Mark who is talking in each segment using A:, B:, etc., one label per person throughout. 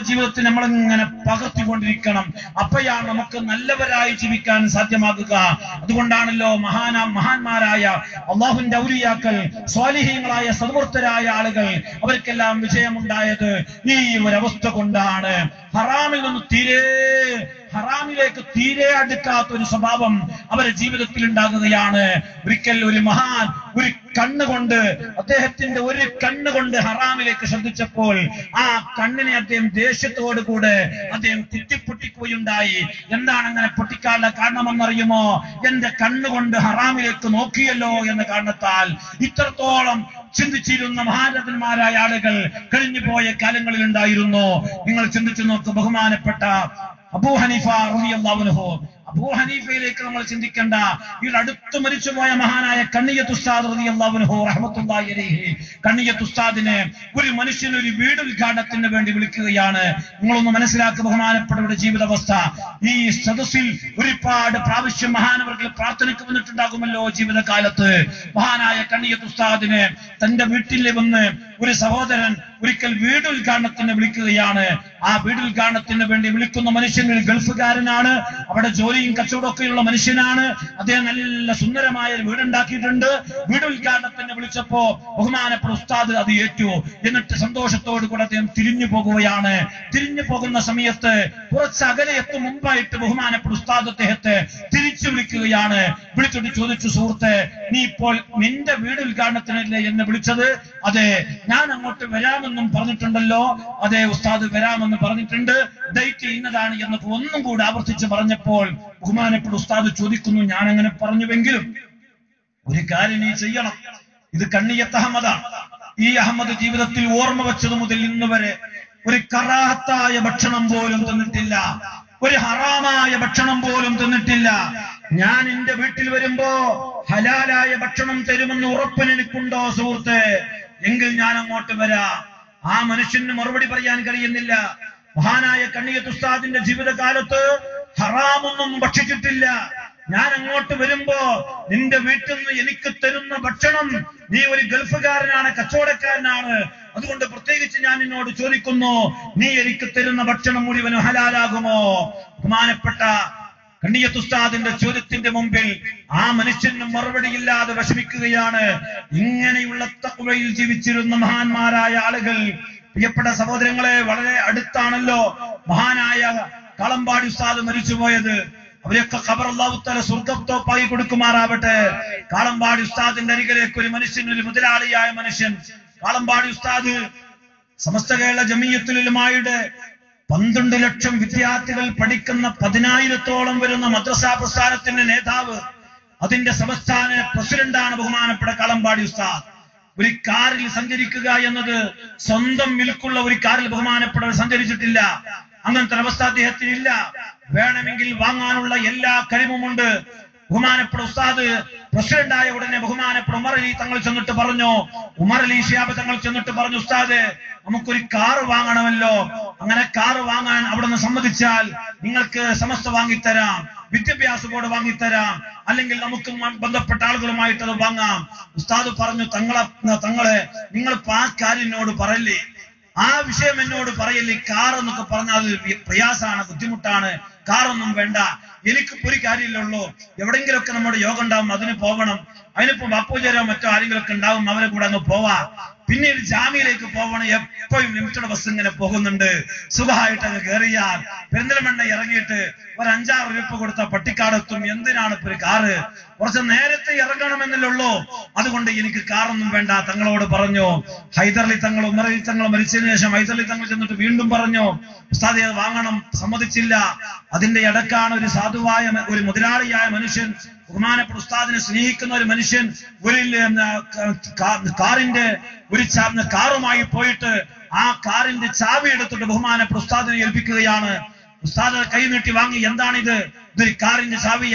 A: നമ്മുടെ ജീവിതത്തിൽ നമ്മൾ ഇങ്ങനെ പകർത്തിക്കൊണ്ടിരിക്കണം അപ്പോഴാണ് നമുക്ക് നല്ലവരായി ജീവിക്കാൻ സാധ്യമാകുക അതുകൊണ്ടാണല്ലോ മഹാന മഹാന്മാരായ അള്ളാഹുവിന്റെ ഔലിയാക്കൾ സ്വാലിഹീങ്ങളായ സദ്വൃത്തരായ ആളുകൾ അവർക്കെല്ലാം വിജയമുണ്ടായത് ഈ ഒരവസ്ഥ കൊണ്ടാണ് ഹറാമിൽ നിന്ന് തീരെ ഹറാമിലേക്ക് തീരെ അടുക്കാത്ത ഒരു സ്വഭാവം അവരുടെ ജീവിതത്തിൽ ഉണ്ടാകുകയാണ് ഒരിക്കൽ ഒരു മഹാൻ ഒരു കണ്ണുകൊണ്ട് അദ്ദേഹത്തിന്റെ ഒരു കണ്ണുകൊണ്ട് ഹറാമിലേക്ക് ശ്രദ്ധിച്ചപ്പോൾ ആ കണ്ണിനെ അദ്ദേഹം ദേഷ്യത്തോടു കൂടെ അദ്ദേഹം കുത്തിപ്പൊട്ടിക്കുകയുണ്ടായി എന്താണ് അങ്ങനെ പൊട്ടിക്കാനുള്ള കാരണമെന്നറിയുമോ എന്റെ കണ്ണുകൊണ്ട് ഹറാമിലേക്ക് നോക്കിയല്ലോ എന്ന കാരണത്താൽ ഇത്രത്തോളം ചിന്തിച്ചിരുന്ന മഹാരഥന്മാരായ ആളുകൾ കഴിഞ്ഞുപോയ കാലങ്ങളിൽ ഉണ്ടായിരുന്നു നിങ്ങൾ ചിന്തിച്ചു നോക്ക് ബഹുമാനപ്പെട്ട അബൂ ഹനീഫ റളിയല്ലാഹു അബൂ ഹനീഫയിലേക്ക് നമ്മൾ ചിന്തിക്കേണ്ട ഈ അടുത്ത് മരിച്ചുപോയ മഹാനായ കണ്ണിയത്ത് ഉസ്താദ് റളിയല്ലാഹു അൻഹു റഹ്മത്തുള്ളാഹി അലൈഹി കണ്ണിയത്ത് ഉസ്താദിനെ ഒരു മനുഷ്യൻ ഒരു വീട് ഉദ്ഘാടനത്തിന് വേണ്ടി വിളിക്കുകയാണ് നിങ്ങളൊന്ന് മനസ്സിലാക്കുക ബഹുമാനപ്പെട്ടവരുടെ ജീവിതാവസ്ഥ ഈ സദസ്സിൽ ഒരുപാട് പ്രാവശ്യം മഹാനവർകൾ പ്രാർത്ഥനയ്ക്ക് വന്നിട്ടുണ്ടാകുമല്ലോ ജീവിതകാലത്ത് മഹാനായ കണ്ണിയത്ത് ഉസ്താദിനെ തന്റെ വീട്ടിൽ വന്ന് ഒരു സഹോദരൻ ഒരിക്കൽ വീട് ഉദ്ഘാടനത്തിന് വിളിക്കുകയാണ് ആ വീട് ഉദ്ഘാടനത്തിന് വേണ്ടി വിളിക്കുന്ന മനുഷ്യൻ ഒരു ഗൾഫുകാരനാണ് അവിടെ ജോലിയും കച്ചവടമൊക്കെയുള്ള മനുഷ്യനാണ് അദ്ദേഹം നല്ല സുന്ദരമായ ഒരു വീടുണ്ടാക്കിയിട്ടുണ്ട് വീട് ഉദ്ഘാടനത്തിന് വിളിച്ചപ്പോ ബഹുമാനപ്പെട്ട ഉസ്താദ് അത് ഏറ്റു എന്നിട്ട് സന്തോഷത്തോടു കൂടെ അദ്ദേഹം തിരിഞ്ഞു പോകുകയാണ് തിരിഞ്ഞു പോകുന്ന സമയത്ത് കുറച്ച് അകലെ എത്തും മുമ്പായിട്ട് ബഹുമാനപ്പെട്ട ഉസ്താദ് അദ്ദേഹത്തെ തിരിച്ചു വിളിക്കുകയാണ് വിളിച്ചിട്ട് ചോദിച്ചു സുഹൃത്തെ നീ ഇപ്പോൾ നിന്റെ വീട് ഉദ്ഘാടനത്തിനല്ലേ എന്നെ വിളിച്ചത് അതെ ഞാൻ അങ്ങോട്ട് വരാമെന്നും പറഞ്ഞിട്ടുണ്ടല്ലോ അതെ ഉസ്താദ് വരാമെന്ന് പറഞ്ഞിട്ടുണ്ട് ഡേറ്റ് ഇന്നതാണ് എന്നൊക്കെ ഒന്നും കൂടെ ആവർത്തിച്ച് പറഞ്ഞപ്പോൾ ബഹുമാനപ്പെട്ട ഉസ്താദ് ചോദിക്കുന്നു ഞാൻ അങ്ങനെ പറഞ്ഞുവെങ്കിലും ഒരു കാര്യം നീ ചെയ്യണം ഇത് കണ്ണിയത്ത് അഹമ്മദാണ് ഈ അഹമ്മദ് ജീവിതത്തിൽ ഓർമ്മ വെച്ചത് മുതൽ ഇന്ന് വരെ ഒരു കറാഹത്തായ ഭക്ഷണം പോലും തിന്നിട്ടില്ല ഒരു ഹറാമായ ഭക്ഷണം പോലും തിന്നിട്ടില്ല ഞാൻ എന്റെ വീട്ടിൽ വരുമ്പോ ഹലാലായ ഭക്ഷണം തരുമെന്ന് ഉറപ്പിന് എനിക്കുണ്ടോ സുഹൃത്തെ എങ്കിൽ ഞാൻ അങ്ങോട്ട് വരാം ആ മനുഷ്യന് മറുപടി പറയാൻ കഴിയുന്നില്ല മഹാനായ കണ്ണിയത്ത് ഉസ്താദിന്റെ ജീവിതകാലത്ത് ഹറാമൊന്നും ഭക്ഷിച്ചിട്ടില്ല ഞാൻ അങ്ങോട്ട് വരുമ്പോ നിന്റെ വീട്ടിൽ നിന്ന് എനിക്ക് തരുന്ന ഭക്ഷണം നീ ഒരു ഗൾഫുകാരനാണ് കച്ചവടക്കാരനാണ് അതുകൊണ്ട് പ്രത്യേകിച്ച് ഞാൻ നിന്നോട് ചോദിക്കുന്നു നീ എനിക്ക് തരുന്ന ഭക്ഷണം മുഴുവനും ഹലാലാകുമോ ബഹുമാനപ്പെട്ട കണ്ണിയത്ത് ഉസ്താദിന്റെ ചോദ്യത്തിന്റെ മുമ്പിൽ ആ മനുഷ്യന് മറുപടിയില്ലാതെ വിഷമിക്കുകയാണ് ഇങ്ങനെയുള്ള തക്വയിൽ ജീവിച്ചിരുന്ന മഹാന്മാരായ ആളുകൾ പ്രിയപ്പെട്ട സഹോദരങ്ങളെ വളരെ അടുത്താണല്ലോ മഹാനായ കളമ്പാടി ഉസ്താദ് മരിച്ചുപോയത് അവരെയൊക്കെ ഖബർ അള്ളാഹുത്തല സ്വർഗത്തോപ്പായി കൊടുക്കുമാറാവട്ടെ കാളമ്പാടി ഉസ്താദിന്റെ അരികിലേക്ക് ഒരു മനുഷ്യൻ ഒരു മുതലാളിയായ മനുഷ്യൻ കാളമ്പാടി ഉസ്താദ് സമസ്ത കേരള ജമീയത്തുലുമായുടെ പന്ത്രണ്ട് ലക്ഷം വിദ്യാർത്ഥികൾ പഠിക്കുന്ന പതിനായിരത്തോളം വരുന്ന മദ്രസാ പ്രസ്ഥാനത്തിന്റെ നേതാവ് അതിന്റെ സംസ്ഥാന പ്രസിഡന്റാണ് ബഹുമാനപ്പെട്ട കളമ്പാടി ഉസ്താദ് ഒരു കാറിൽ സഞ്ചരിക്കുക എന്നത് സ്വന്തം മിൽക്കുള്ള ഒരു കാറിൽ ബഹുമാനപ്പെട്ടവർ സഞ്ചരിച്ചിട്ടില്ല അങ്ങനത്തെ അവസ്ഥ അദ്ദേഹത്തിന് ഇല്ല വേണമെങ്കിൽ വാങ്ങാനുള്ള എല്ലാ കഴിവുമുണ്ട് ബഹുമാനപ്പെട്ട ഉസ്താദ് പ്രസിഡന്റ് ആയ ഉടനെ ബഹുമാനപ്പെട്ട ഉമർ അലി തങ്ങൾ ചെന്നിട്ട് പറഞ്ഞു ഉമർ അലി ഷിയാബ് തങ്ങൾ ചെന്നിട്ട് പറഞ്ഞു ഉസ്താദ് നമുക്കൊരു കാർ വാങ്ങണമല്ലോ അങ്ങനെ കാർ വാങ്ങാൻ അവിടെ നിന്ന് സമ്മതിച്ചാൽ നിങ്ങൾക്ക് സമസ്ത വാങ്ങിത്തരാം വിദ്യാഭ്യാസ ബോർഡ് വാങ്ങിത്തരാം അല്ലെങ്കിൽ നമുക്ക് മ- ബന്ധപ്പെട്ട ആളുകളുമായിട്ട് അത് വാങ്ങാം ഉസ്താദ് പറഞ്ഞു തങ്ങളെ തങ്ങളെ നിങ്ങൾ ആ കാര്യം എന്നോട് പറയല്ലേ ആ വിഷയം എന്നോട് പറയല്ലേ കാർ എന്നൊക്കെ പറഞ്ഞാൽ അത് വി- പ്രയാസാണ് ബുദ്ധിമുട്ടാണ് കാറൊന്നും വേണ്ട എനിക്കിപ്പോ ഒരു കാര്യമില്ലുള്ളൂ എവിടെങ്കിലുമൊക്കെ നമ്മുടെ യോഗം ഉണ്ടാവും അതിന് പോകണം അതിനിപ്പോ ബാപ്പുചാരോ മറ്റോ ആരെങ്കിലും ഒക്കെ ഉണ്ടാവും അവരെ കൂടെ അങ്ങ് പോവാ പിന്നീട് ജാമ്യയിലേക്ക് പോകണം എപ്പോഴും ലിമിറ്റഡ് ബസ് ഇങ്ങനെ പോകുന്നുണ്ട് സുഖമായിട്ട് അങ്ങ് കയറിയാൽ പെരിന്തൽമണ്ണ ഇറങ്ങിയിട്ട് ഒരു അഞ്ചാറ് രൂപ കൊടുത്ത പട്ടിക്കാടെത്തും എന്തിനാണ് ഇപ്പൊ ഒരു കാറ് കുറച്ച് നേരത്തെ ഇറങ്ങണമെന്നല്ലുള്ളൂ അതുകൊണ്ട് എനിക്ക് കാറൊന്നും വേണ്ട തങ്ങളോട് പറഞ്ഞു ഹൈദർലി തങ്ങൾ ഉമറലി തങ്ങൾ മരിച്ചതിന് ശേഷം ഹൈദർലി തങ്ങൾ ചെന്നിട്ട് വീണ്ടും പറഞ്ഞു ഉസ്താദെ അത് വാങ്ങണം സമ്മതിച്ചില്ല അതിന്റെ ഇടക്കാണ് ഒരു സാധുവായ മ- ഒരു മുതലാളിയായ മനുഷ്യൻ ബഹുമാനപ്പെട്ട ഉസ്താദിനെ സ്നേഹിക്കുന്ന ഒരു മനുഷ്യൻ ഒരു ഉം, ക- കാ- കാറിന്റെ ഒരു ചാ- കാറുമായി പോയിട്ട് ആ കാറിന്റെ ചാവി എടുത്തിട്ട് ബഹുമാനപ്പെട്ട ഉസ്താദിനെ ഏൽപ്പിക്കുകയാണ് ഉസ്താദ് കൈ നീട്ടി വാങ്ങി എന്താണിത് ഇത് കാറിന്റെ ചാവിയാ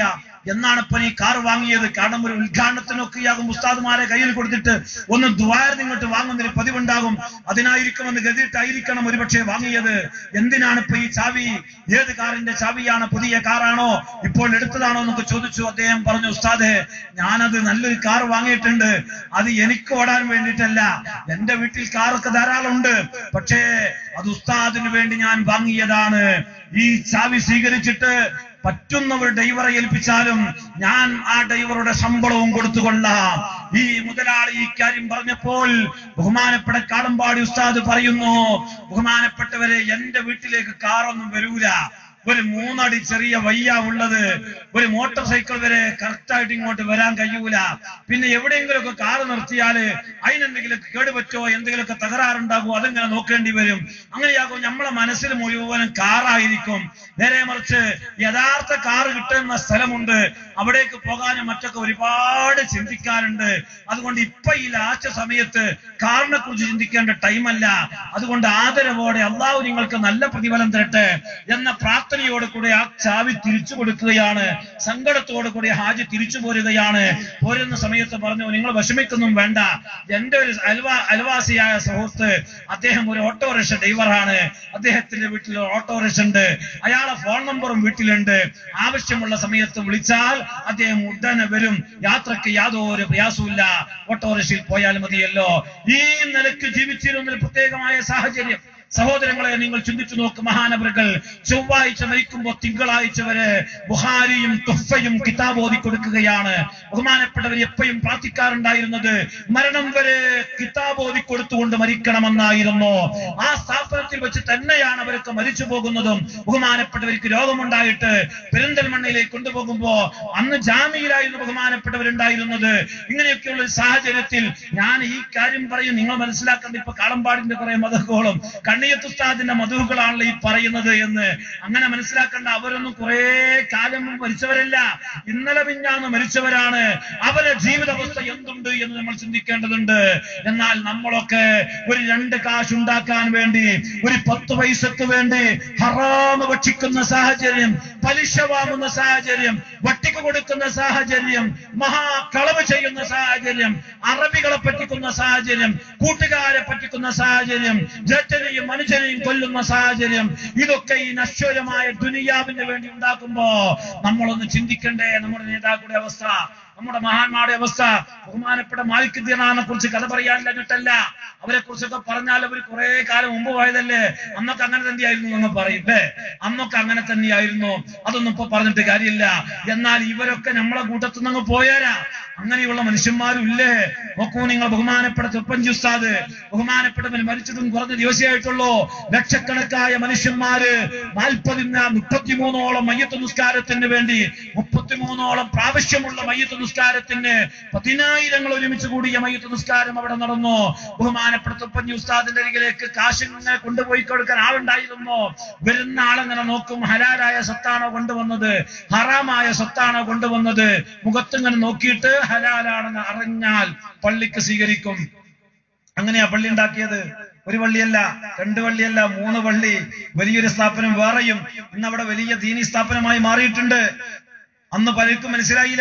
A: എന്നാണ് ഇപ്പൊ ഈ കാർ വാങ്ങിയത് കാരണം ഒരു ഉദ്ഘാടനത്തിനൊക്കെയാകും ഉസ്താദുമാരെ കയ്യിൽ കൊടുത്തിട്ട് ഒന്ന് ദ്വാരം ഇങ്ങോട്ട് വാങ്ങുന്നതിന് പതിവുണ്ടാകും അതിനായിരിക്കുമെന്ന് കരുതിയിട്ടായിരിക്കണം ഒരുപക്ഷെ വാങ്ങിയത് എന്തിനാണ് ഇപ്പൊ ഈ ചാവി ഏത് കാറിന്റെ ചാവിയാണ് പുതിയ കാറാണോ ഇപ്പോൾ എടുത്തതാണോ എന്നൊക്കെ ചോദിച്ചു അദ്ദേഹം പറഞ്ഞു ഉസ്താദെ ഞാനത് നല്ലൊരു കാർ വാങ്ങിയിട്ടുണ്ട് അത് എനിക്ക് ഓടാൻ വേണ്ടിയിട്ടല്ല എന്റെ വീട്ടിൽ കാറൊക്കെ ധാരാളം ഉണ്ട് പക്ഷേ അത് ഉസ്താദിന് വേണ്ടി ഞാൻ വാങ്ങിയതാണ് ഈ ചാവി സ്വീകരിച്ചിട്ട് പറ്റുന്നവർ ഡ്രൈവറെ ഏൽപ്പിച്ചാലും ഞാൻ ആ ഡ്രൈവറുടെ ശമ്പളവും കൊടുത്തുകൊള്ളാം ഈ മുതലാളി ഈ കാര്യം പറഞ്ഞപ്പോൾ ബഹുമാനപ്പെട്ട കാടമ്പാടി ഉസ്താദ് പറയുന്നു ബഹുമാനപ്പെട്ടവരെ എന്റെ വീട്ടിലേക്ക് കാറൊന്നും വരൂല ഒരു മൂന്നടി ചെറിയ വയ്യ ഉള്ളത് ഒരു മോട്ടോർ സൈക്കിൾ വരെ കറക്റ്റ് ആയിട്ട് ഇങ്ങോട്ട് വരാൻ കഴിയൂല പിന്നെ എവിടെയെങ്കിലുമൊക്കെ കാറ് നിർത്തിയാല് അതിനെന്തെങ്കിലും കേടുപറ്റോ എന്തെങ്കിലുമൊക്കെ തകരാറുണ്ടാകുമോ അതിങ്ങനെ നോക്കേണ്ടി വരും അങ്ങനെയാകും നമ്മളെ മനസ്സിൽ മുഴുവനും കാറായിരിക്കും നേരെ മറിച്ച് യഥാർത്ഥ കാറ് കിട്ടുന്ന സ്ഥലമുണ്ട് അവിടേക്ക് പോകാനും മറ്റൊക്കെ ഒരുപാട് ചിന്തിക്കാനുണ്ട് അതുകൊണ്ട് ഇപ്പൊ ഈ ലാസ്റ്റ് സമയത്ത് കാറിനെ കുറിച്ച് ചിന്തിക്കേണ്ട ടൈമല്ല അതുകൊണ്ട് ആദരവോടെ അള്ളാഹു നിങ്ങൾക്ക് നല്ല പ്രതിഫലം തരട്ടെ എന്ന പ്രാർത്ഥനയോട് കൂടെ ആ ചാവി തിരിച്ചു കൊടുക്കുകയാണ് സങ്കടത്തോട് കൂടി ഹാജി തിരിച്ചു പോരുകയാണ് പോരുന്ന സമയത്ത് പറഞ്ഞു നിങ്ങൾ വിഷമിക്കൊന്നും വേണ്ട എന്റെ ഒരു അൽവാ അൽവാസിയായ സുഹൃത്ത് അദ്ദേഹം ഒരു ഓട്ടോറിക്ഷ ഡ്രൈവറാണ് അദ്ദേഹത്തിന്റെ വീട്ടിൽ ഒരു ഓട്ടോറിക്ഷ ഉണ്ട് അയാളെ ഫോൺ നമ്പറും വീട്ടിലുണ്ട് ആവശ്യമുള്ള സമയത്ത് വിളിച്ചാൽ അദ്ദേഹം ഉടനെ വരും യാത്രക്ക് യാതൊരു പ്രയാസവുമില്ല ഓട്ടോറിക്ഷയിൽ പോയാൽ മതിയല്ലോ ഈ നിലക്ക് ജീവിച്ചിരുന്ന പ്രത്യേകമായ സാഹചര്യം സഹോദരങ്ങളെ നിങ്ങൾ ചിന്തിച്ചു നോക്ക് മഹാനവറുകൾ ചൊവ്വാഴ്ച മരിക്കുമ്പോൾ തിങ്കളാഴ്ച വരെ ബുഹാരിയും തുഫയും കിതാബ് ഓതി കൊടുക്കുകയാണ് ബഹുമാനപ്പെട്ടവർ എപ്പോഴും പ്രാർത്ഥിക്കാറുണ്ടായിരുന്നത് മരണം വരെ കിതാബ് ഓതി കൊടുത്തുകൊണ്ട് മരിക്കണമെന്നായിരുന്നു ആ സ്ഥാപനത്തിൽ വെച്ച് തന്നെയാണ് അവരൊക്കെ മരിച്ചു പോകുന്നതും ബഹുമാനപ്പെട്ടവർക്ക് രോഗമുണ്ടായിട്ട് പെരിന്തൽമണ്ണയിലേക്ക് കൊണ്ടുപോകുമ്പോ അന്ന് ജാമ്യയിലായിരുന്നു ബഹുമാനപ്പെട്ടവരുണ്ടായിരുന്നത് ഇങ്ങനെയൊക്കെയുള്ള ഒരു സാഹചര്യത്തിൽ ഞാൻ ഈ കാര്യം പറയും നിങ്ങൾ മനസ്സിലാക്കേണ്ട ഇപ്പൊ കാളമ്പാടിന്റെ കുറെ മതകോളം കണ്ണിയത്തുസ്താദിന്റെ മധുഹുകളാണല്ലോ ഈ പറയുന്നത് എന്ന് അങ്ങനെ മനസ്സിലാക്കേണ്ട അവരൊന്നും കുറെ കാലം മുമ്പ് മരിച്ചവരല്ല ഇന്നലെ പിഞ്ഞാന്ന് മരിച്ചവരാണ് അവരുടെ ജീവിതാവസ്ഥ എന്തുണ്ട് എന്ന് നമ്മൾ ചിന്തിക്കേണ്ടതുണ്ട് എന്നാൽ നമ്മളൊക്കെ ഒരു രണ്ട് കാശ് ഉണ്ടാക്കാൻ വേണ്ടി ഒരു പത്ത് പൈസക്ക് വേണ്ടി ഹറാമ് ഭക്ഷിക്കുന്ന സാഹചര്യം പലിശ വാങ്ങുന്ന സാഹചര്യം വട്ടിക്ക് കൊടുക്കുന്ന സാഹചര്യം മഹാകളവ് ചെയ്യുന്ന സാഹചര്യം അറബികളെ പറ്റിക്കുന്ന സാഹചര്യം കൂട്ടുകാരെ പറ്റിക്കുന്ന സാഹചര്യം ജറ്റനെയും മനുഷ്യനെയും കൊല്ലുന്ന സാഹചര്യം ഇതൊക്കെ ഈ നശ്വരമായ ദുനിയാവിന് വേണ്ടി ഉണ്ടാക്കുമ്പോ നമ്മളൊന്ന് ചിന്തിക്കണ്ടേ നമ്മുടെ നേതാക്കളുടെ അവസ്ഥ നമ്മുടെ മഹാന്മാരുടെ അവസ്ഥ ബഹുമാനപ്പെട്ട മാലിക് ദിനാനെ കുറിച്ച് കഥ പറയാൻ കഴിഞ്ഞിട്ടല്ല അവരെ കുറിച്ചൊക്കെ പറഞ്ഞാൽ അവർ കുറെ കാലം മുമ്പ് പോയതല്ലേ അന്നൊക്കെ അങ്ങനെ തന്നെയായിരുന്നു എന്ന് പറയും അല്ലേ അന്നൊക്കെ അങ്ങനെ തന്നെയായിരുന്നു അതൊന്നും ഇപ്പൊ പറഞ്ഞിട്ട് കാര്യമില്ല എന്നാൽ ഇവരൊക്കെ നമ്മളെ കൂട്ടത്തിൽ നിന്ന് പോയാരാ അങ്ങനെയുള്ള മനുഷ്യന്മാരും ഇല്ലേ നോക്കൂ നിങ്ങൾ ബഹുമാനപ്പെട്ട തുപ്പഞ്ചി ഉസ്താദ് ബഹുമാനപ്പെട്ടവൻ മരിച്ചിട്ടും കുറഞ്ഞ ദിവസമായിട്ടുള്ളൂ ലക്ഷക്കണക്കായ മനുഷ്യന്മാര് നാൽപ്പതിന് മുപ്പത്തിമൂന്നോളം മയ്യത്ത് നിസ്കാരത്തിന് വേണ്ടി മുപ്പത്തിമൂന്നോളം പ്രാവശ്യമുള്ള മയ്യത്ത് നിസ്കാരത്തിന് പതിനായിരങ്ങൾ ഒരുമിച്ച് കൂടിയ മയ്യത്ത് നിസ്കാരം അവിടെ നടന്നു ബഹുമാനപ്പെട്ട തുപ്പഞ്ചി ഉസ്താദിന്റെ അരികിലേക്ക് കാശ് ഇങ്ങനെ കൊണ്ടുപോയി കൊടുക്കാൻ ആളുണ്ടായിരുന്നു വരുന്ന ആളെങ്ങനെ നോക്കും ഹലാലായ സ്വത്താണോ കൊണ്ടുവന്നത് ഹറാമായ സ്വത്താണോ കൊണ്ടുവന്നത് മുഖത്തിങ്ങനെ നോക്കിയിട്ട് ഹലാലാണെന്ന് അറിഞ്ഞാൽ പള്ളിക്ക് സ്വീകരിക്കും അങ്ങനെയാ പള്ളി ഉണ്ടാക്കിയത് ഒരു പള്ളിയല്ല രണ്ട് പള്ളിയല്ല മൂന്ന് പള്ളി വലിയൊരു സ്ഥാപനം വേറെയും ഇന്ന് അവിടെ വലിയ ദീനി സ്ഥാപനമായി മാറിയിട്ടുണ്ട് അന്ന് പലർക്കും മനസ്സിലായില്ല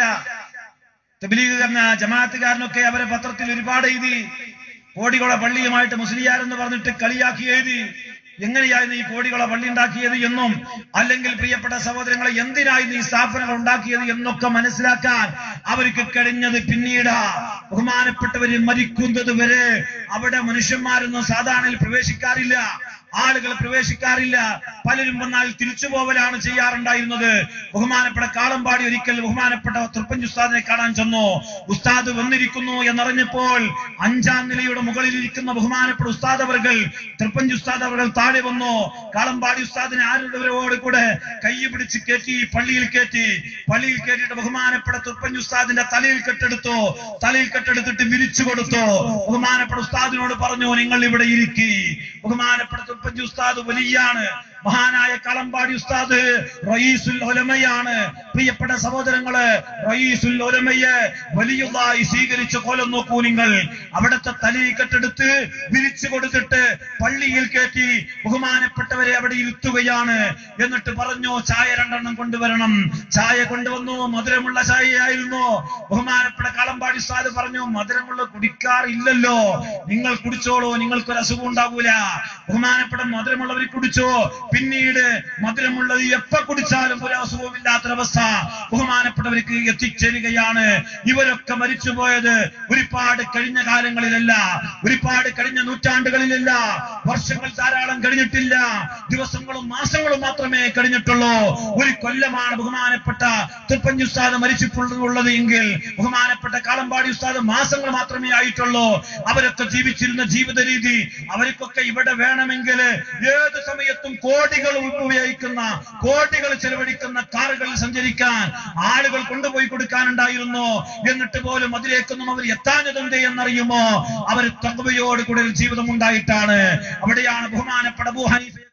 A: തബ്ലീഗുകാരന ജമാഅത്തുകാരനൊക്കെ അവരെ പത്രത്തിൽ ഒരുപാട് എഴുതി കോടികളെ പള്ളിയുമായിട്ട് മുസ്ലിയാരെന്ന് പറഞ്ഞിട്ട് കളിയാക്കി എഴുതി എങ്ങനെയായിരുന്നു ഈ കോടികളെ പള്ളി ഉണ്ടാക്കിയത് എന്നും അല്ലെങ്കിൽ പ്രിയപ്പെട്ട സഹോദരങ്ങളെ എന്തിനായിരുന്നു ഈ സ്ഥാപനങ്ങൾ ഉണ്ടാക്കിയത് എന്നൊക്കെ മനസ്സിലാക്കാൻ അവർക്ക് കഴിഞ്ഞത് പിന്നീട് ബഹുമാനപ്പെട്ടവര് മരിക്കുന്നത് വരെ അവിടെ മനുഷ്യന്മാരൊന്നും സാധാരണയിൽ പ്രവേശിക്കാറില്ല ആളുകൾ പ്രവേശിക്കാറില്ല പലരും വന്നാൽ തിരിച്ചു പോവലാണ് ചെയ്യാറുണ്ടായിരുന്നത് ബഹുമാനപ്പെട്ട കാളമ്പാടി ഒരിക്കൽ ബഹുമാനപ്പെട്ട തൃപ്പഞ്ച് ഉസ്താദിനെ കാണാൻ ചെന്നു ഉസ്താദ് വന്നിരിക്കുന്നു എന്നറിഞ്ഞപ്പോൾ അഞ്ചാം നിലയുടെ മുകളിൽ ഇരിക്കുന്ന ബഹുമാനപ്പെട്ട ഉസ്താദ് അവർകൾ തൃപ്പഞ്ച് ഉസ്താദ് അവർ താഴെ വന്നു കാളമ്പാടി ഉസ്താദിനെ ആരുടവരോട് കൂടെ കൈ പിടിച്ച് കയറ്റി പള്ളിയിൽ കയറ്റി പള്ളിയിൽ കയറ്റിയിട്ട് ബഹുമാനപ്പെട്ട തൃപ്പഞ്ച് ഉസ്താദിന്റെ തലയിൽ കെട്ടെടുത്തു തലയിൽ കെട്ടെടുത്തിട്ട് വിരിച്ചു കൊടുത്തു ബഹുമാനപ്പെട്ട ഉസ്താദിനോട് പറഞ്ഞു നിങ്ങൾ ഇവിടെ ഇരിക്കി ബഹുമാനപ്പെട്ട തുപ്പഞ്ചി ഉസ്താദ് വലിയാണ് മഹാനായ കളമ്പാടി ഉസ്താദ് റയീസുൽ ഒലമയാണ് പ്രിയപ്പെട്ട സഹോദരങ്ങള് റയീസുൽ ഒലമയെ വലിയതായി സ്വീകരിച്ച കോലം നോക്കൂ നിങ്ങൾ അവിടുത്തെ തലയിൽ കെട്ടെടുത്ത് വിരിച്ചു കൊടുത്തിട്ട് പള്ളിയിൽ കയറ്റി ബഹുമാനപ്പെട്ടവരെ അവിടെ ഇരുത്തുകയാണ് എന്നിട്ട് പറഞ്ഞു ചായ രണ്ടെണ്ണം കൊണ്ടുവരണം ചായ കൊണ്ടുവന്നു മധുരമുള്ള ചായയായിരുന്നു ബഹുമാനപ്പെട്ട കളമ്പാടി ഉസ്താദ് പറഞ്ഞു മധുരമുള്ള കുടിക്കാറില്ലല്ലോ നിങ്ങൾ കുടിച്ചോളൂ നിങ്ങൾക്കൊരു അസുഖം ഉണ്ടാകൂല ബഹുമാനപ്പെട്ട മധുരമുള്ളവർ കുടിച്ചോ പിന്നീട് മധുരമുള്ളത് എപ്പോ കുടിച്ചാലും ഒരു അസുഖവും ഇല്ലാത്തൊരവസ്ഥ ബഹുമാനപ്പെട്ടവർക്ക് എത്തിച്ചേരുകയാണ് ഇവരൊക്കെ മരിച്ചുപോയത് ഒരുപാട് കഴിഞ്ഞ കാലങ്ങളിലല്ല ഒരുപാട് കഴിഞ്ഞ നൂറ്റാണ്ടുകളിലല്ല വർഷങ്ങൾ ധാരാളം കഴിഞ്ഞിട്ടില്ല ദിവസങ്ങളും മാസങ്ങളും മാത്രമേ കഴിഞ്ഞിട്ടുള്ളൂ ഒരു കൊല്ലമാണ് ബഹുമാനപ്പെട്ട തൃപ്പഞ്ഞി ഉസ്താദ് മരിച്ചിട്ടുള്ളത് എങ്കിൽ ബഹുമാനപ്പെട്ട കാളമ്പാടി ഉസ്താദ് മാസങ്ങൾ മാത്രമേ ആയിട്ടുള്ളൂ അവരൊക്കെ ജീവിച്ചിരുന്ന ജീവിത രീതി അവർക്കൊക്കെ ഇവിടെ വേണമെങ്കിൽ ഏത് സമയത്തും കോടികൾ ഉപയോഗിക്കുന്ന കോടികൾ ചെലവഴിക്കുന്ന കാറുകളിൽ സഞ്ചരിക്കാൻ ആളുകൾ കൊണ്ടുപോയി കൊടുക്കാനുണ്ടായിരുന്നു എന്നിട്ട് പോലും അതിലേക്കൊന്നും അവർ എത്താഞ്ഞതെന്ത് എന്നറിയുമോ അവർ തകവയോട് കൂടെ ജീവിതം ഉണ്ടായിട്ടാണ് അവിടെയാണ് ബഹുമാനപ്പെട്ട അബൂ ഹനീഫ